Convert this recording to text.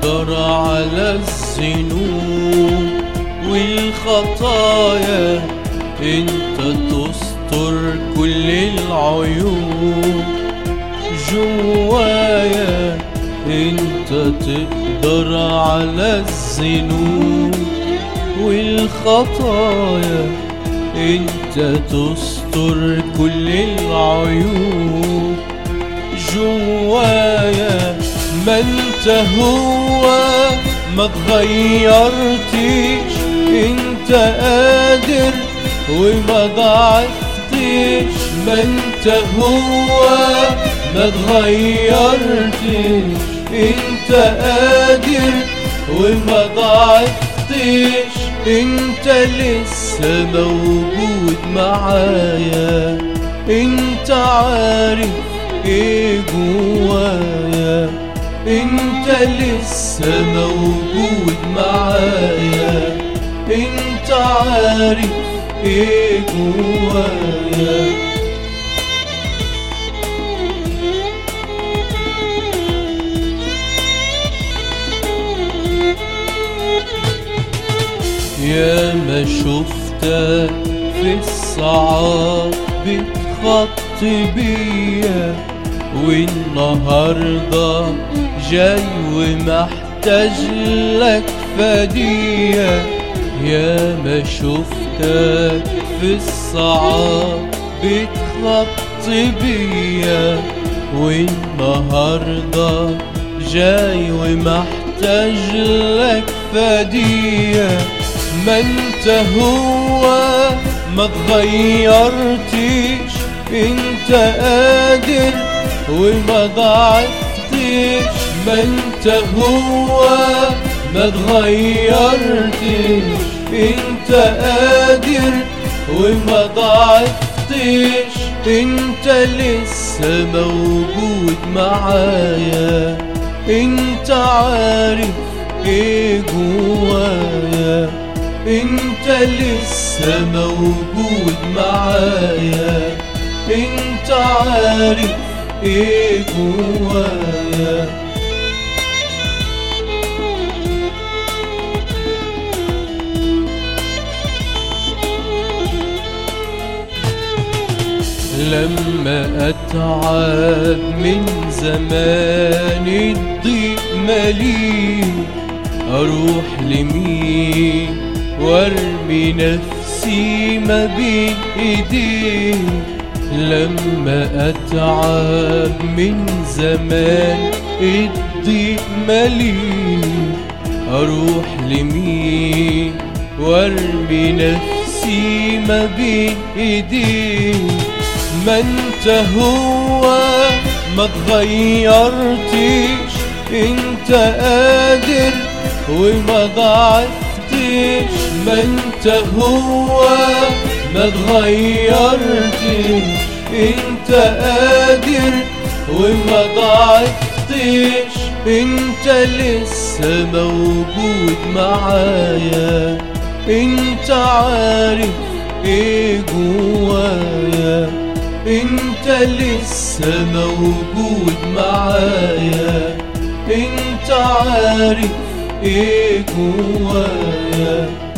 تقدر على الذنوب والخطايا انت تستر كل العيوب جوايا انت تقدر على الذنوب والخطايا انت تستر كل العيوب جوايا ما انت هو ما تغيرتش انت قادر وما ضعفتش ما انت هو ما تغيرتش انت قادر وما ضعفتش انت لسه موجود معايا انت عارف ايه جوايا انت لسه موجود معايا انت عارف ايه جوايا يا ما شفتك في الصعاب بتخط بيا والنهاردة جاي ومحتاج لك فدية يا ما شفتك في الصعاب بتخط بيا والنهاردة جاي ومحتاج لك فدية ما انت هو ما تغيرتش انت قادر وما ضعفتش ما انت هو ما تغيرتش انت قادر وما ضعفتش انت لسه موجود معايا انت عارف ايه جوايا انت لسه موجود معايا انت عارف ايه جوايا لما اتعب من زمان الضيق مليء اروح لمين وارمي نفسي ما بين ايديه لما اتعب من زمان الضيق مليء اروح لمين وارمي نفسي ما بين ايديه ما انت هو ما تغيرتش انت قادر وما ضعفتش ما انت هو ما تغيرتش انت قادر وما ضعفتش انت لسه موجود معايا انت عارف ايه جوايا انت لسه موجود معايا انت عارف ايه جوايا